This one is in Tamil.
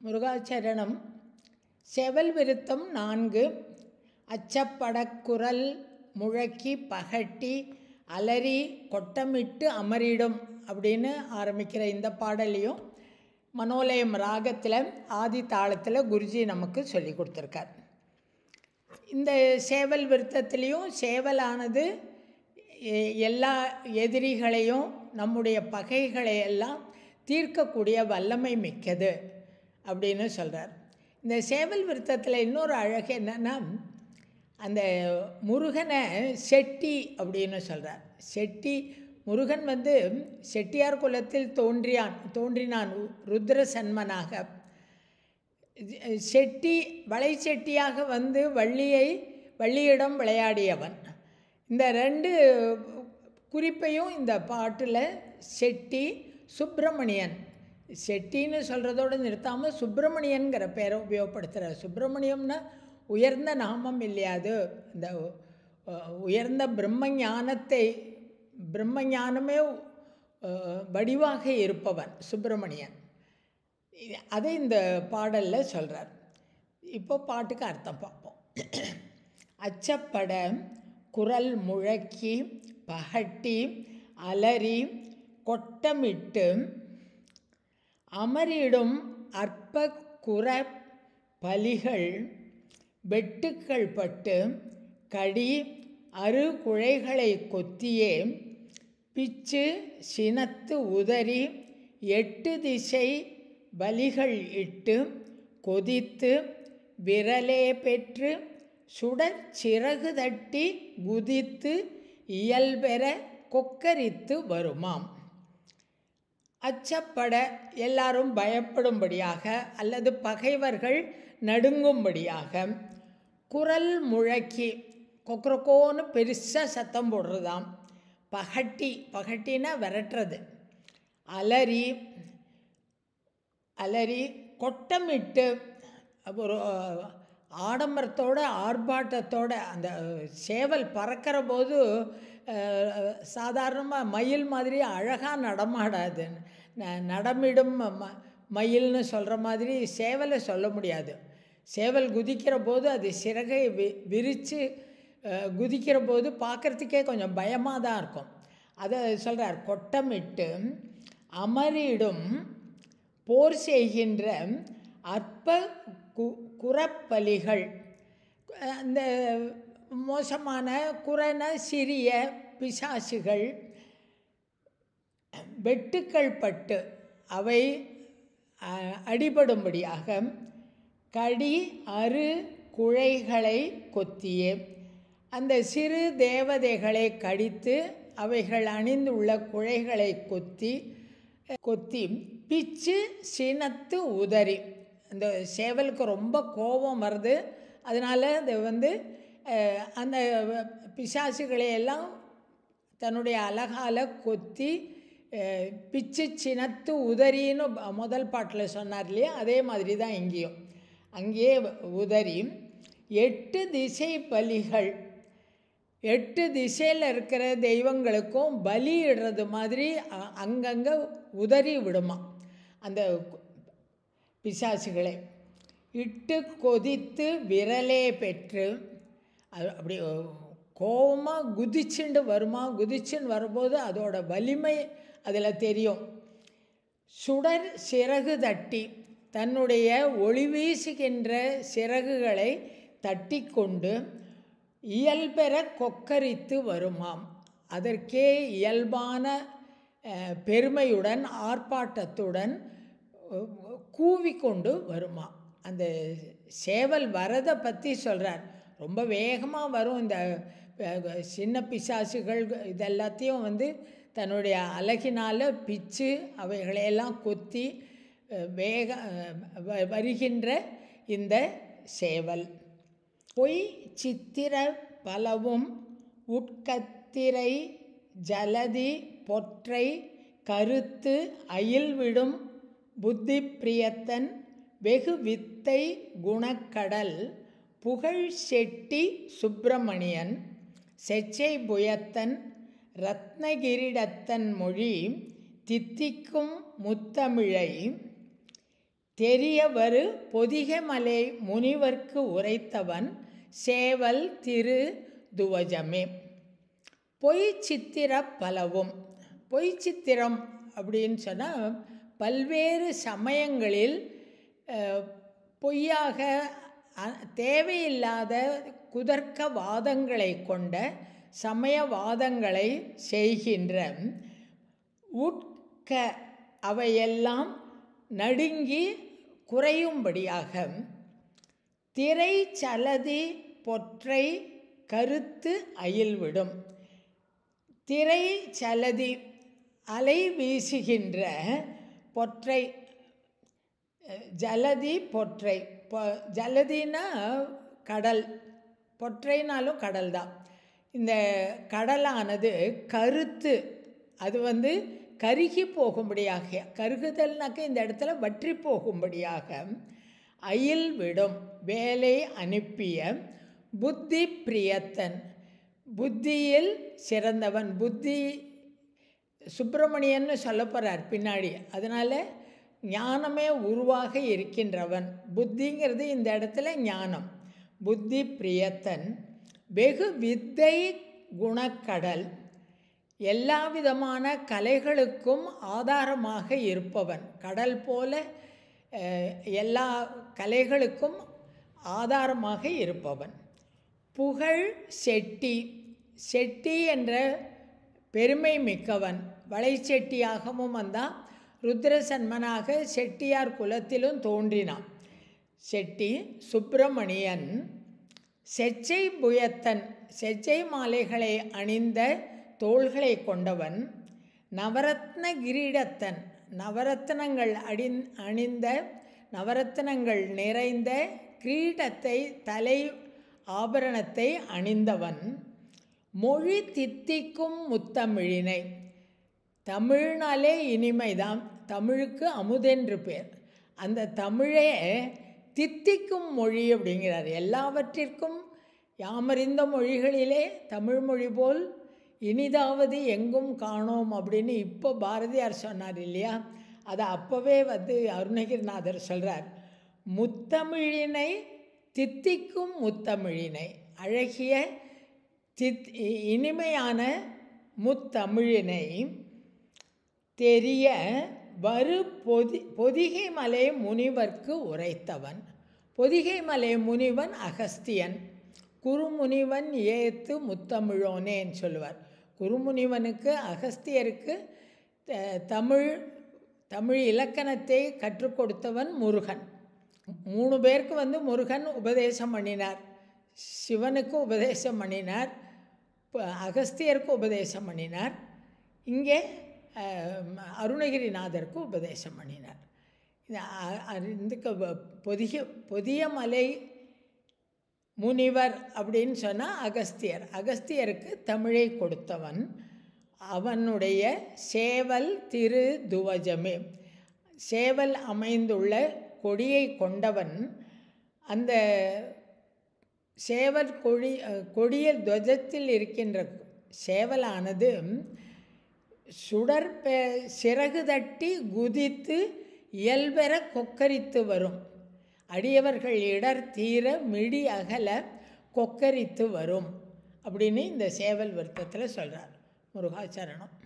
முருகாச்சரணம் செவல் விருத்தம் நான்கு அச்சப்படக்குரல் முழக்கி பகட்டி அலறி கொட்டமிட்டு அமரிடும் அப்படின்னு ஆரம்பிக்கிற இந்த பாடலையும் மனோலயம் ராகத்தில் ஆதி தாளத்தில் குருஜி நமக்கு சொல்லி கொடுத்துருக்கார் இந்த சேவல் விருத்தத்துலேயும் சேவலானது எ- எல்லா எதிரிகளையும் நம்முடைய பகைகளை எல்லாம் தீர்க்கக்கூடிய வல்லமை மிக்கது அப்படின்னு சொல்கிறார் இந்த சேவல் விருத்தத்தில் இன்னொரு அழகு என்னென்னா அந்த முருகனை செட்டி அப்படின்னு சொல்கிறார் செட்டி முருகன் வந்து செட்டியார் குலத்தில் தோன்றியான் தோன்றினான் ருத்ர சன்மனாக செட்டி வளை செட்டியாக வந்து வள்ளியை வள்ளியிடம் விளையாடியவன் இந்த ரெண்டு குறிப்பையும் இந்த பாட்டில் செட்டி சுப்பிரமணியன் செட்டின்னு சொல்கிறதோடு நிறுத்தாமல் சுப்பிரமணியன்கிற பேரை உபயோகப்படுத்துகிறார் சுப்பிரமணியம்னா உயர்ந்த நாமம் இல்லையா அது இந்த அஹ், உயர்ந்த பிரம்ம ஞானத்தை பிரம்ம ஞானமே அஹ், வடிவாக இருப்பவன் சுப்பிரமணியன் இது- அதை இந்த பாடலில் சொல்கிறார் இப்போ பாட்டுக்கு அர்த்தம் பார்ப்போம் அச்சப்பட குரல் முழக்கி பகட்டி அலறி கொட்டமிட்டு அமரிடும் அற்ப குற பலிகள் வெட்டுக்கள் பட்டு கடி அரு குழைகளை கொத்தியே பிச்சு சினத்து உதறி எட்டு திசை பலிகள் இட்டு கொதித்து விரலே பெற்று சுடர் சிறகு தட்டி குதித்து இயல்பெற கொக்கரித்து வருமாம் அச்சப்பட எல்லாரும் பயப்படும்படியாக அல்லது பகைவர்கள் நடுங்கும்படியாக குரல் முழக்கி கொக்கரக்கோன்னு பெருசாக சத்தம் போடுறதாம் பகட்டி பகட்டினா விரட்டுறது அலறி அலறி கொட்டமிட்டு ஒரு ஆடம்பரத்தோட ஆர்ப்பாட்டத்தோட அந்த சேவல் பறக்கிற போது சாதாரணமாக மயில் மாதிரி அழகாக நடமாடாது ந- நடமிடும் ம மயில்னு சொல்கிற மாதிரி சேவலை சொல்ல முடியாது சேவல் குதிக்கிற போது அது சிறகை வி விரித்து குதிக்கிற போது பார்க்குறதுக்கே கொஞ்சம் பயமாக தான் இருக்கும் அதை சொல்கிறார் கொட்டமிட்டு அமரிடும் போர் செய்கின்ற அற்ப கு குறப்பலிகள் அந்த மோசமான குறன சிறிய பிசாசுகள் வெட்டுக்கள் பட்டு அவை அஹ், அடிபடும்படியாக கடி அரு குழைகளை கொத்தியே அந்த சிறு தேவதைகளை கடித்து அவைகள் அணிந்துள்ள குழைகளை கொத்தி கொத்தி பிச்சு சினத்து உதறி அந்த சேவலுக்கு ரொம்ப கோபம் வருது அதனால் அது வந்து அஹ், அந்த பிசாசுகளை எல்லாம் தன்னுடைய அழகால கொத்தி அஹ், பிச்சு சினத்து உதறின்னு ப- முதல் பாட்டில் சொன்னார் இல்லையா அதே மாதிரி தான் இங்கேயும் அங்கேயே உதறி எட்டு திசை பலிகள் எட்டு திசையில் இருக்கிற தெய்வங்களுக்கும் பலி இடுறது மாதிரி அ- அங்கங்கே உதறி விடுமா அந்த கு- பிசாசுகளை இட்டு கொதித்து விரலே பெற்று அது அப்படி கோபமாக குதிச்சுண்டு வருமா குதிச்சுன்னு வரும்போது அதோட வலிமை அதில் தெரியும் சுடர் சிறகு தட்டி தன்னுடைய ஒளி வீசுகின்ற சிறகுகளை தட்டி கொண்டு இயல்பெற கொக்கரித்து வருமாம் அதற்கே இயல்பான அஹ், பெருமையுடன் ஆர்ப்பாட்டத்துடன் அஹ், கூவிக்கொண்டு வருமா அந்த சேவல் வரதை பற்றி சொல்கிறார் ரொம்ப வேகமாக வரும் இந்த அஹ், சின்ன பிசாசுகள் இதெல்லாத்தையும் வந்து தன்னுடைய அழகினால் பிச்சு அவைகளையெல்லாம் கொத்தி அஹ், வேக அஹ், வ- வருகின்ற இந்த சேவல் பொய் சித்திர பலவும் உட்கத்திரை ஜலதி பொற்றை கருத்து அயில்விடும் புத்தி பிரியத்தன் வெகு வித்தை குணக்கடல் புகழ் செட்டி சுப்பிரமணியன் செச்சை புயத்தன் ரத்னகிரிடத்தன் மொழி தித்திக்கும் முத்தமிழை தெரிய வரு பொதிகமலை முனிவர்க்கு உரைத்தவன் சேவல் திரு துவஜமே பொய் சித்திர பலவும் பொய் சித்திரம் அப்படின்னு சொன்னால் பல்வேறு சமயங்களில் அஹ், பொய்யாக அ- தேவையில்லாத குதர்க்க வாதங்களை கொண்ட சமயவாதங்களை செய்கின்ற உட்க அவையெல்லாம் நடுங்கி குறையும்படியாக திரை சலதி பொற்றை கருத்து அயில்விடும் திரை சலதி அலை வீசுகின்ற பொற்றை அஹ், ஜலதி பொற்றை பொ ஜலதினா கடல் பொற்றைனாலும் கடல் தான் இந்த கடலானது கருத்து அது வந்து கருகி போகும்படியாக கருகுதல்னாக்க இந்த இடத்துல வற்றி போகும்படியாக அயில் விடும் வேலை அனுப்பிய புத்தி பிரியத்தன் புத்தியில் சிறந்தவன் புத்தி சுப்பிரமணியன்னு சொல்ல போகிறார் பின்னாடி அதனால் ஞானமே உருவாக இருக்கின்றவன் புத்திங்கிறது இந்த இடத்துல ஞானம் புத்தி பிரியத்தன் வெகு வித்தை குணக்கடல் எல்லா விதமான கலைகளுக்கும் ஆதாரமாக இருப்பவன் கடல் போல அஹ், எல்லா கலைகளுக்கும் ஆதாரமாக இருப்பவன் புகழ் செட்டி செட்டி என்ற பெருமை மிக்கவன் வளைச்செட்டியாகவும் வந்தான் ருத்ரசன்மனாக செட்டியார் குலத்திலும் தோன்றினான் செட்டி சுப்பிரமணியன் செச்சை புயத்தன் செச்சை மாலைகளை அணிந்த தோள்களை கொண்டவன் நவரத்ன கிரீடத்தன் நவரத்னங்கள் அடி அணிந்த நவரத்னங்கள் நிறைந்த கிரீடத்தை தலை ஆபரணத்தை அணிந்தவன் மொழி தித்திக்கும் முத்தமிழினை தமிழ்னாலே இனிமைதான் தமிழுக்கு அமுதென்று பேர் அந்த தமிழே தித்திக்கும் மொழி அப்படிங்கிறார் எல்லாவற்றிற்கும் யாமறிந்த மொழிகளிலே தமிழ் மொழி போல் இனிதாவது எங்கும் காணோம் அப்படின்னு இப்போ பாரதியார் சொன்னார் இல்லையா அதை அப்போவே வந்து அருணகிரிநாதர் சொல்கிறார் முத்தமிழினை தித்திக்கும் முத்தமிழினை அழகிய தித் இ- இனிமையான முத்தமிழினை தெரிய வரு பொதி பொதிகை மலை முனிவர்க்கு உரைத்தவன் பொதிகை மலை முனிவன் அகஸ்தியன் குருமுனிவன் ஏத்து முத்தமிழோனேன்னு சொல்லுவார் குருமுனிவனுக்கு அகஸ்தியருக்கு த- தமிழ் தமிழ் இலக்கணத்தை கற்றுக் கொடுத்தவன் முருகன் மூணு பேருக்கு வந்து முருகன் உபதேசம் பண்ணினார் சிவனுக்கு உபதேசம் பண்ணினார் ப- அகஸ்தியருக்கு உபதேசம் பண்ணினார் இங்கே அஹ், அருணகிரிநாதருக்கு உபதேசம் பண்ணினார் இது அ- அ- இதுக்கு வ- பொதிய பொதிய மலை முனிவர் அப்படின்னு சொன்னால் அகஸ்தியர் அகஸ்தியருக்கு தமிழை கொடுத்தவன் அவனுடைய சேவல் திரு துவஜமே சேவல் அமைந்துள்ள கொடியை கொண்டவன் அந்த சேவல் கொடி அஹ், கொடிய துவஜத்தில் இருக்கின்ற சேவலானது சுடர் பெ சிறகு தட்டி குதித்து இயல்பெற கொக்கரித்து வரும் அடியவர்கள் இடர் தீர மிடி அகல கொக்கரித்து வரும் அப்படின்னு இந்த சேவல் விருத்தத்தில் சொல்கிறார் முருகாச்சரணம்